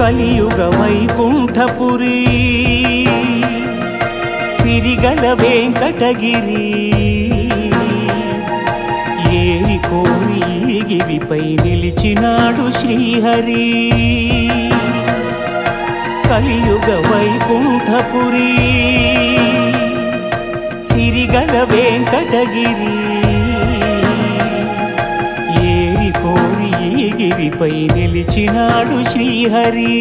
కలియుగ వైకుంఠపురి సిరిగల వెంకటగిరి ఏరి కోరి ఈ గిరిపై నిలిచినాడు శ్రీహరి కలియుగ వైకుంఠపురి సిరిగల వెంకటగిరి ఏరి కోరి ఈ గిరిపై నిలిచినాడు శ్రీహరి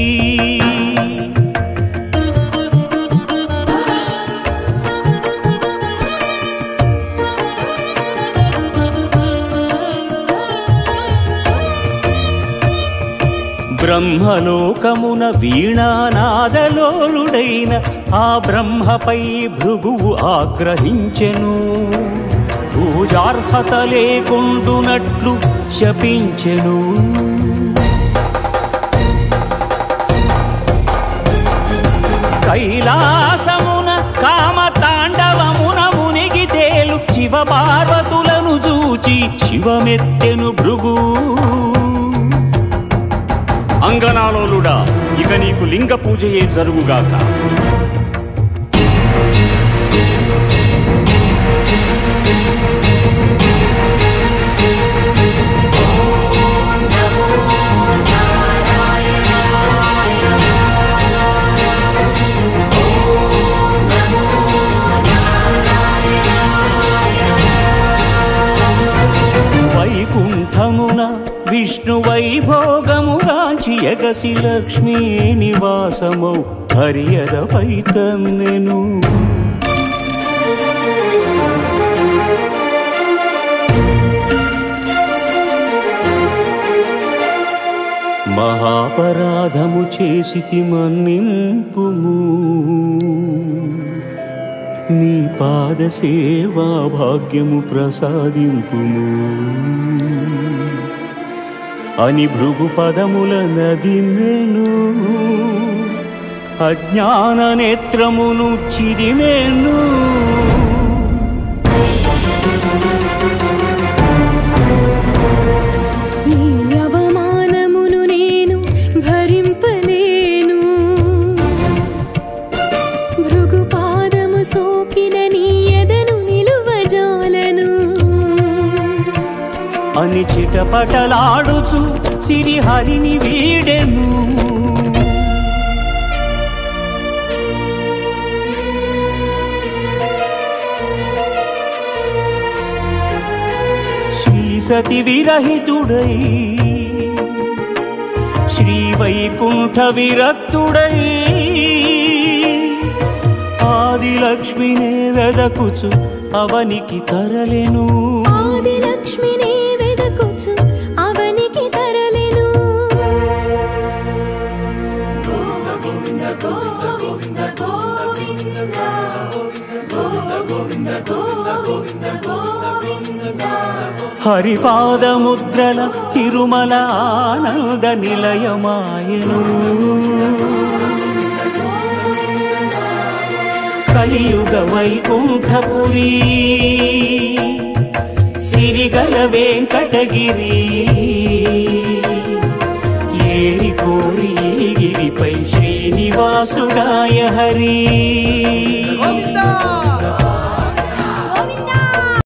బ్రహ్మలోకమున వీణానాదలోలుడైన ఆ బ్రహ్మపై భృగువు ఆగ్రహించెను పూజార్హత లేకుండునట్లు శపించెను కైలాసమున కామ తాండవమున మునిగి తేలు శివ పార్వతులను చూచి శివమెత్తెను భృగు అంగనాలోలుడా ఇక నీకు లింగ పూజయే జరుగుగాక వైకుంఠమున విష్ణు వైభోగము రాంచి ఎగసి లక్ష్మీ నివాసమౌ హరియదపై తన్నెను మహాపరాధము చేసి మన్నింపుము నీ పాద సేవా భాగ్యము ప్రసాదింపుము అని భృగు పదముల నదిమెను అజ్ఞాన నేత్రమును చిరిమెను ఈ అవమానమును నేను భరింపలేను భృగు పాదము సోకిన నీ ఎదను నిలువజాలను అని చిటపటలాడుచు సిరిహరిని వీడెను శ్రీ సతి విరహితుడై శ్రీ వైకుంఠ విరక్తుడై ఆది లక్ష్మినే వెదకుచు అవనికి తరలెను ఆది లక్ష్మిని వెదకుచు అవనికి తరలెను హరిపాదముద్రల తిరుమల ఆనంద నిలయమాయను కలియుగ వైకుంఠపురి సిరిగల వెంకటగిరి ఏరి కోరి ఈ గిరిపై శ్రీనివాసుడాయ హరి గోవిందా